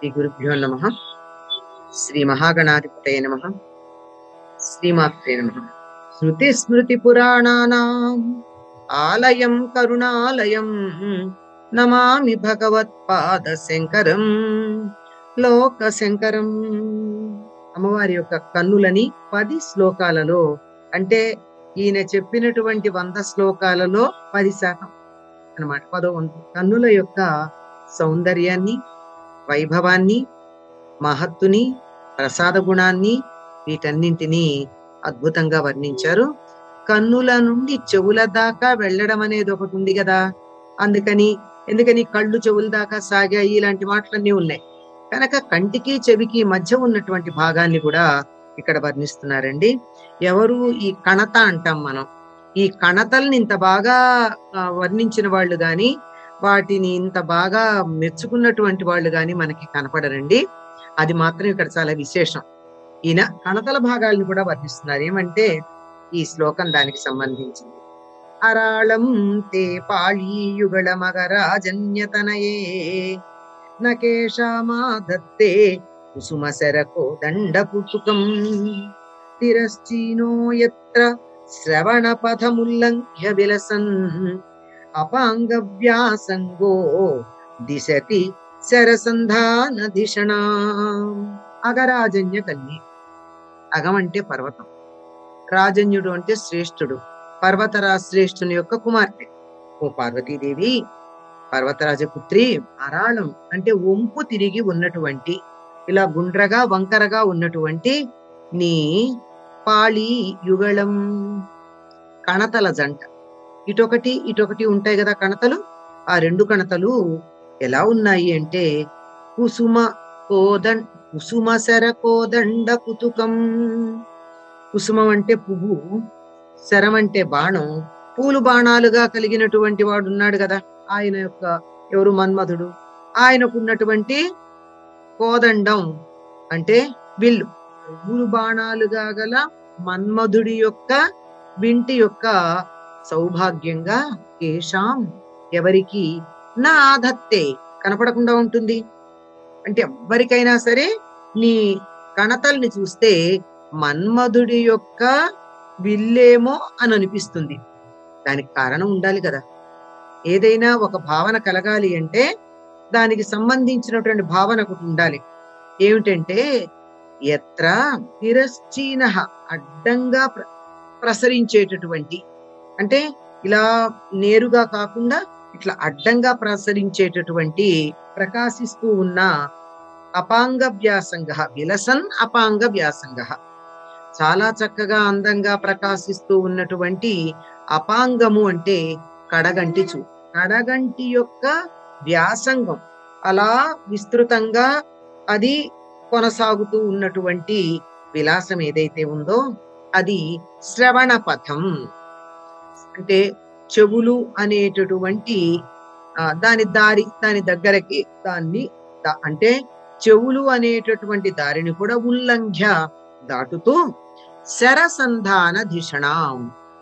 శ్రీ గురుభ్యో నమ శ్రీ మహాగణాధిపతయ నమ శ్రీమాత్రే నమ శృతి స్మృతి పురాణానాం ఆలయం కరుణాలయం నమామి భగవత్పాద శంకరం లోక శంకరం అమ్మవారి యొక్క కన్నులని పది శ్లోకాలలో అంటే ఈయన చెప్పినటువంటి వంద శ్లోకాలలో పది శాతం అన్నమాట పదో వంతు కన్నుల యొక్క సౌందర్యాన్ని వైభవాన్ని మహత్తుని ప్రసాద గుణాన్ని వీటన్నింటినీ అద్భుతంగా వర్ణించారు కన్నుల నుండి చెవుల దాకా వెళ్ళడం అనేది ఒకటి ఉంది కదా అందుకని ఎందుకని కళ్ళు చెవుల దాకా సాగాయి ఇలాంటి మాటలన్నీ ఉన్నాయి కనుక కంటికి చెవికి మధ్య ఉన్నటువంటి భాగాన్ని కూడా ఇక్కడ వర్ణిస్తున్నారండి ఎవరు ఈ కణత అంటాం మనం ఈ కణతల్ని ఇంత బాగా ఆ, వర్ణించిన వాళ్ళు గాని వాటిని ఇంత బాగా మెచ్చుకున్నటువంటి వాళ్ళు గాని మనకి కనపడరండి అది మాత్రం ఇక్కడ చాలా విశేషం ఈయన కణతల భాగాలను కూడా వర్ణిస్తున్నారు ఏమంటే ఈ శ్లోకం దానికి సంబంధించింది అరాళం తే పాళీయుగళ మగరాజన్యతనయే నకేశామా దత్తే కుసుమశరకో దండ పుట్టుకం తిరశ్చీనో యత్ర శ్రవణ పథముల్లంఘ్య విలసన్ అపాంగవ్యాసంగో దిశతి శరసంధాన దిశణ అగరాజన్య కన్య అగం అంటే పర్వతం రాజన్యుడు అంటే శ్రేష్ఠుడు పర్వతరాజ శ్రేష్ఠుని యొక్క కుమార్తె ఓ పార్వతీదేవి పర్వతరాజపుత్రి అరాళం అంటే వంపు తిరిగి ఉన్నటువంటి ఇలా గుండ్రగా వంకరగా ఉన్నటువంటి నీ పాళి యుగళం కణతల జంట ఇటొకటి ఇటొకటి ఉంటాయి కదా కణతలు ఆ రెండు కణతలు ఎలా ఉన్నాయి అంటే కుసుమ కోదం కుసుమశర కోదండ కుతుకం కుసుమం అంటే పువ్వు శరం అంటే బాణం పూలు బాణాలుగా కలిగినటువంటి వాడు ఉన్నాడు కదా ఆయన యొక్క ఎవరు మన్మధుడు ఆయనకున్నటువంటి కోదండం అంటే విల్లు పూలు బాణాలుగా గల మన్మధుడి యొక్క వింటి యొక్క సౌభాగ్యంగా కేశాం ఎవరికి నా ఆధత్తే కనపడకుండా ఉంటుంది అంటే ఎవరికైనా సరే నీ కణతల్ని చూస్తే మన్మధుడి యొక్క విల్లేమో అని అనిపిస్తుంది దానికి కారణం ఉండాలి కదా ఏదైనా ఒక భావన కలగాలి అంటే దానికి సంబంధించినటువంటి భావన ఒకటి ఉండాలి ఏమిటంటే ఎత్ర తిరశ్చీన అడ్డంగా ప్ర- ప్రసరించేటటువంటి అంటే ఇలా నేరుగా కాకుండా ఇట్లా అడ్డంగా ప్రసరించేటటువంటి ప్రకాశిస్తూ ఉన్న అపాంగ వ్యాసంగ విలసన్ అపాంగ వ్యాసంగ చాలా చక్కగా అందంగా ప్రకాశిస్తూ ఉన్నటువంటి అపాంగము అంటే కడగంటి చూ కడగంటి యొక్క వ్యాసంగం అలా విస్తృతంగా అది కొనసాగుతూ ఉన్నటువంటి విలాసం ఏదైతే ఉందో అది శ్రవణ పథం అంటే చెవులు అనేటటువంటి ఆ, దాని దారి దాని దగ్గరకి దాన్ని దా- అంటే చెవులు అనేటటువంటి దారిని కూడా ఉల్లంఘ్య దాటుతూ శరసంధాన ధిషణం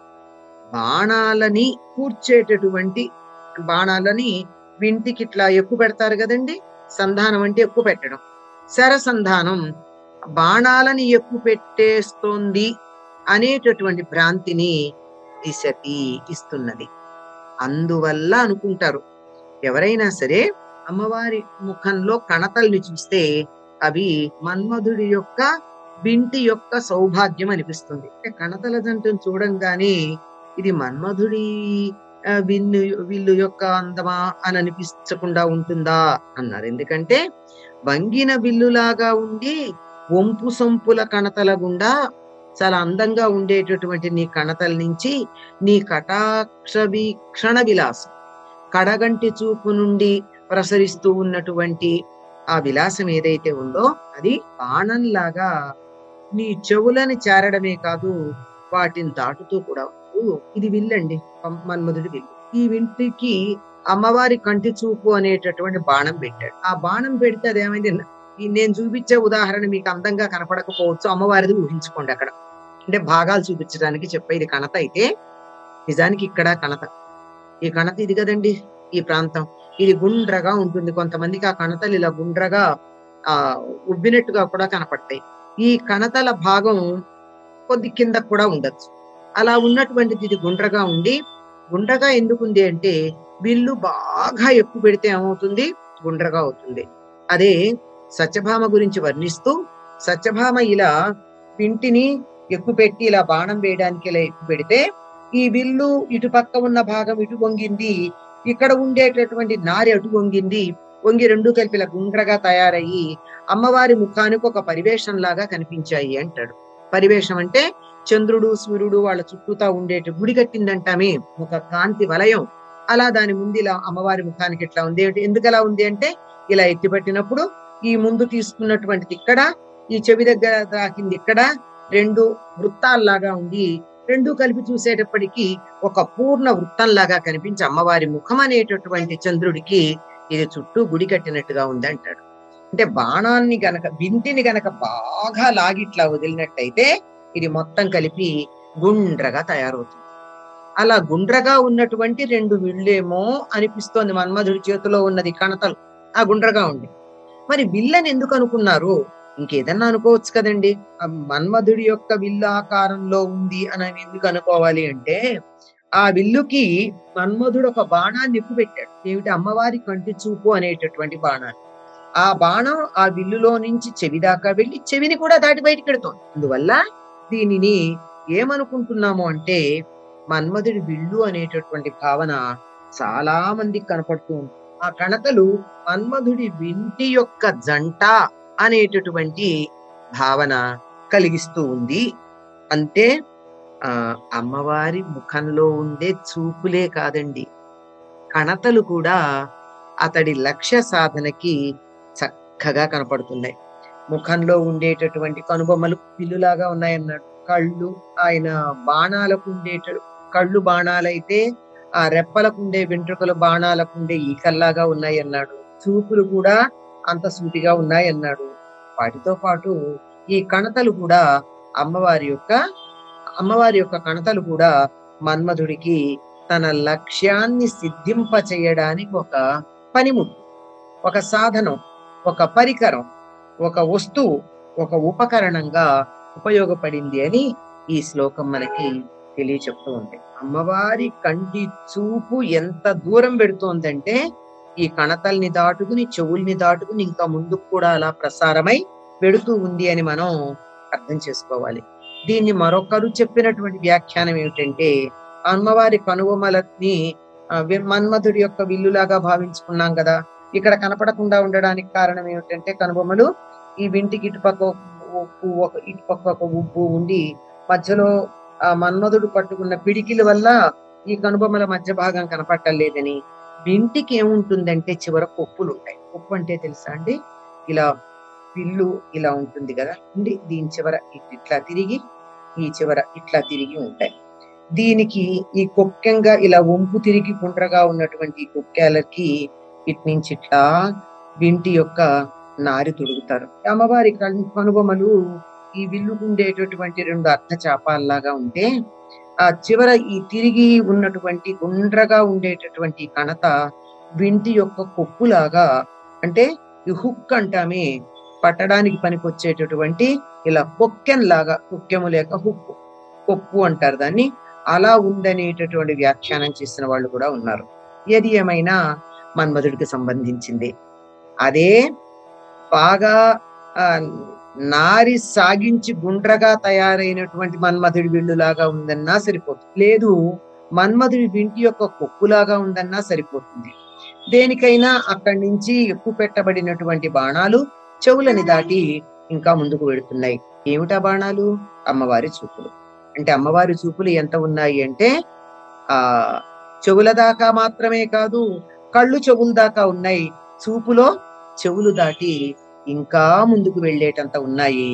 బాణాలని కూర్చేటటువంటి బాణాలని వింటికి ఇట్లా ఎక్కువ పెడతారు కదండి సంధానం అంటే ఎక్కువ పెట్టడం శరసంధానం బాణాలని ఎక్కువ పెట్టేస్తోంది అనేటటువంటి భ్రాంతిని దిశతి ఇస్తున్నది అందువల్ల అనుకుంటారు ఎవరైనా సరే అమ్మవారి ముఖంలో కణతల్ని చూస్తే అవి మన్మధుడి యొక్క వింటి యొక్క సౌభాగ్యం అనిపిస్తుంది అంటే కణతల జంటను చూడంగానే ఇది మన్మధుడి ఆ, విల్లు విల్లు యొక్క అందమా అని అనిపించకుండా ఉంటుందా అన్నారు ఎందుకంటే వంగిన విల్లులాగా ఉండి వంపు సొంపుల కణతల గుండా చాలా అందంగా ఉండేటటువంటి నీ కణతల నుంచి నీ కటాక్ష వీక్షణ విలాసం కడగంటి చూపు నుండి ప్రసరిస్తూ ఉన్నటువంటి ఆ విలాసం ఏదైతే ఉందో అది బాణంలాగా నీ చెవులని చేరడమే కాదు వాటిని దాటుతూ కూడా ఉంది. ఇది విల్లండి పం- మన్మధుడి విల్లు ఈ వింటికి అమ్మవారి కంటి చూపు అనేటటువంటి బాణం పెట్టాడు ఆ బాణం పెడితే అదేమైంది ఈ నేను చూపించే ఉదాహరణ మీకు అందంగా కనపడకపోవచ్చు అమ్మవారిది ఊహించుకోండి అక్కడ అంటే భాగాలు చూపించడానికి చెప్పే ఇది కణత అయితే నిజానికి ఇక్కడ కణత ఈ కణత ఇది కదండి ఈ ప్రాంతం ఇది గుండ్రగా ఉంటుంది కొంతమందికి ఆ కణతలు ఇలా గుండ్రగా ఆ ఉబ్బినట్టుగా కూడా కనపడతాయి ఈ కణతల భాగం కొద్ది కింద కూడా ఉండొచ్చు అలా ఉన్నటువంటిది ఇది గుండ్రగా ఉండి గుండ్రగా ఎందుకుంది అంటే విల్లు బాగా ఎక్కువ పెడితే ఏమవుతుంది గుండ్రగా అవుతుంది అదే సత్యభామ గురించి వర్ణిస్తూ సత్యభామ ఇలా పింటిని ఎక్కువ పెట్టి ఇలా బాణం వేయడానికి ఇలా ఎక్కువ పెడితే ఈ విల్లు ఇటు పక్క ఉన్న భాగం ఇటు వంగింది ఇక్కడ ఉండేటటువంటి నారి అటు వంగింది వంగి రెండు కలిపి ఇలా గుండ్రగా తయారయ్యి అమ్మవారి ముఖానికి ఒక పరివేషం లాగా కనిపించాయి అంటాడు పరివేషం అంటే చంద్రుడు సూర్యుడు వాళ్ళ చుట్టూతా ఉండేటి గుడి కట్టిందంటామే ఒక కాంతి వలయం అలా దాని ముందు ఇలా అమ్మవారి ముఖానికి ఇట్లా ఉంది అంటే ఎందుకు అలా ఉంది అంటే ఇలా ఎత్తిపట్టినప్పుడు ఈ ముందు తీసుకున్నటువంటిది ఇక్కడ ఈ చెవి దగ్గర తాకింది ఇక్కడ రెండు వృత్తాల్లాగా ఉంది రెండు కలిపి చూసేటప్పటికి ఒక పూర్ణ వృత్తంలాగా కనిపించి అమ్మవారి ముఖం అనేటటువంటి చంద్రుడికి ఇది చుట్టూ గుడి కట్టినట్టుగా ఉంది అంటాడు అంటే బాణాన్ని గనక వింటిని గనక బాగా లాగిట్లా వదిలినట్టయితే ఇది మొత్తం కలిపి గుండ్రగా తయారవుతుంది అలా గుండ్రగా ఉన్నటువంటి రెండు విల్లేమో అనిపిస్తోంది మన్మధుడి చేతిలో ఉన్నది కణతలు ఆ గుండ్రగా ఉంది మరి విల్లని ఎందుకు అనుకున్నారు ఇంకేదన్నా అనుకోవచ్చు కదండి ఆ మన్మధుడి యొక్క విల్లు ఆకారంలో ఉంది అని ఎందుకు అనుకోవాలి అంటే ఆ విల్లుకి మన్మధుడు ఒక బాణాన్ని ఎక్కువ పెట్టాడు ఏమిటి అమ్మవారి కంటి చూపు అనేటటువంటి బాణాన్ని ఆ బాణం ఆ విల్లులో నుంచి చెవి దాకా వెళ్ళి చెవిని కూడా దాటి బయటికి పెడుతోంది అందువల్ల దీనిని ఏమనుకుంటున్నాము అంటే మన్మధుడి విల్లు అనేటటువంటి భావన చాలా మందికి కనపడుతూ ఉంది ఆ కణతలు మన్మధుడి వింటి యొక్క జంట అనేటటువంటి భావన కలిగిస్తూ ఉంది అంటే ఆ అమ్మవారి ముఖంలో ఉండే చూపులే కాదండి కణతలు కూడా అతడి లక్ష్య సాధనకి చక్కగా కనపడుతున్నాయి ముఖంలో ఉండేటటువంటి కనుబొమ్మలు పిల్లులాగా ఉన్నాయన్నాడు కళ్ళు ఆయన బాణాలకు ఉండేట కళ్ళు బాణాలైతే ఆ రెప్పలకు ఉండే వెంట్రుకలు బాణాలకు ఉండే ఈకల్లాగా ఉన్నాయి అన్నాడు చూపులు కూడా అంత సూటిగా ఉన్నాయి అన్నాడు వాటితో పాటు ఈ కణతలు కూడా అమ్మవారి యొక్క అమ్మవారి యొక్క కణతలు కూడా మన్మధుడికి తన లక్ష్యాన్ని సిద్ధింప చేయడానికి ఒక పనిముట్టు ఒక సాధనం ఒక పరికరం ఒక వస్తువు ఒక ఉపకరణంగా ఉపయోగపడింది అని ఈ శ్లోకం మనకి తెలియచెప్తూ ఉంది అమ్మవారి కంటి చూపు ఎంత దూరం పెడుతోందంటే ఈ కణతల్ని దాటుకుని చెవుల్ని దాటుకుని ఇంకా ముందుకు కూడా అలా ప్రసారమై పెడుతూ ఉంది అని మనం అర్థం చేసుకోవాలి దీన్ని మరొకరు చెప్పినటువంటి వ్యాఖ్యానం ఏమిటంటే అమ్మవారి కనుబొమ్మలని ఆ, వి- మన్మధుడి యొక్క విల్లులాగా భావించుకున్నాం కదా ఇక్కడ కనపడకుండా ఉండడానికి కారణం ఏమిటంటే కనుబొమ్మలు ఈ వింటికి ఇటుపక్క ఒక ఉప్పు ఒక ఇటుపక్క ఒక ఉప్పు ఉండి మధ్యలో ఆ మన్మధుడు పట్టుకున్న పిడికిల వల్ల ఈ కనుబొమ్మల మధ్య భాగం కనపట్టలేదని వింటికి ఏముంటుందంటే చివర కొప్పులు ఉంటాయి కొప్పు అంటే తెలుసా అండి ఇలా పిల్లు ఇలా ఉంటుంది కదా ఉండి దీని చివర ఇట్ ఇట్లా తిరిగి ఈ చివర ఇట్లా తిరిగి ఉంటాయి దీనికి ఈ కొక్కెంగా ఇలా వంపు తిరిగి గుండ్రగా ఉన్నటువంటి ఈ కొక్కేలకి ఇటు నుంచి ఇట్లా వింటి యొక్క నారి తొడుగుతారు అమ్మవారి కన్- కనుబొమ్మలు ఈ విల్లుకుండేటటువంటి రెండు అర్ధ చాపాల్లాగా ఉంటే ఆ చివర ఈ తిరిగి ఉన్నటువంటి గుండ్రగా ఉండేటటువంటి కణత వింటి యొక్క కొప్పులాగా అంటే ఈ హుక్ అంటామే పట్టడానికి పనికొచ్చేటటువంటి ఇలా కొక్కెన్ లాగా కొక్కెము లేక హుక్కు కొప్పు అంటారు దాన్ని అలా ఉందనేటటువంటి వ్యాఖ్యానం చేసిన వాళ్ళు కూడా ఉన్నారు ఏది ఏమైనా మన్మధుడికి సంబంధించింది అదే బాగా ఆ నారి సాగించి గుండ్రగా తయారైనటువంటి మన్మధుడి విల్లులాగా ఉందన్నా సరిపోతుంది లేదు మన్మధుడి వింటి యొక్క కొక్కులాగా ఉందన్నా సరిపోతుంది దేనికైనా అక్కడి నుంచి ఎక్కువ పెట్టబడినటువంటి బాణాలు చెవులని దాటి ఇంకా ముందుకు వెళుతున్నాయి ఏమిటా బాణాలు అమ్మవారి చూపులు అంటే అమ్మవారి చూపులు ఎంత ఉన్నాయి అంటే ఆ చెవుల దాకా మాత్రమే కాదు కళ్ళు చెవుల దాకా ఉన్నాయి చూపులో చెవులు దాటి ఇంకా ముందుకు వెళ్ళేటంత ఉన్నాయి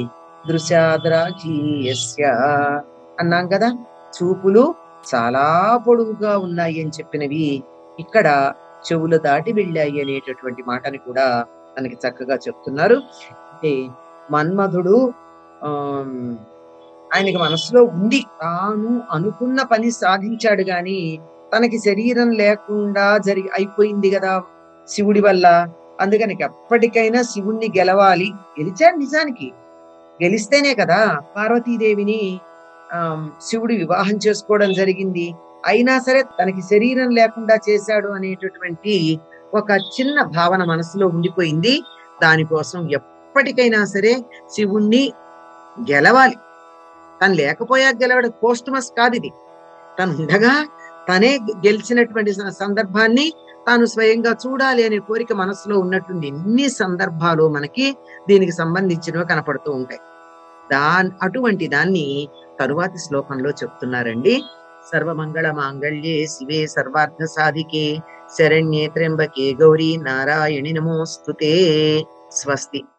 దృశ్యాద్రాజీయస్య అన్నాం కదా చూపులు చాలా పొడుగుగా ఉన్నాయి అని చెప్పినవి ఇక్కడ చెవులు దాటి వెళ్ళాయి అనేటటువంటి మాటని కూడా మనకి చక్కగా చెప్తున్నారు అంటే మన్మధుడు ఆమ్, ఆయనకి మనసులో ఉంది తాను అనుకున్న పని సాధించాడు గాని తనకి శరీరం లేకుండా జరిగి అయిపోయింది కదా శివుడి వల్ల అందుకని ఎప్పటికైనా శివుణ్ణి గెలవాలి గెలిచాడు నిజానికి గెలిస్తేనే కదా పార్వతీదేవిని ఆ శివుడు వివాహం చేసుకోవడం జరిగింది అయినా సరే తనకి శరీరం లేకుండా చేశాడు అనేటటువంటి ఒక చిన్న భావన మనసులో ఉండిపోయింది దానికోసం ఎప్పటికైనా సరే శివుణ్ణి గెలవాలి తను లేకపోయా గెలవడం పోస్టుమస్ కాదు ఇది తను ఉండగా తనే గెలిచినటువంటి స- సందర్భాన్ని తాను స్వయంగా చూడాలి అనే కోరిక మనసులో ఉన్నటువంటి ఎన్ని సందర్భాలు మనకి దీనికి సంబంధించినవి కనపడుతూ ఉంటాయి దా అటువంటి దాన్ని తరువాతి శ్లోకంలో చెప్తున్నారండి సర్వమంగళ మాంగళ్యే శివే సర్వార్థ సాధికే శరణ్యే త్ర్యంబకే గౌరీ నారాయణి నమోస్తుతే స్వస్తి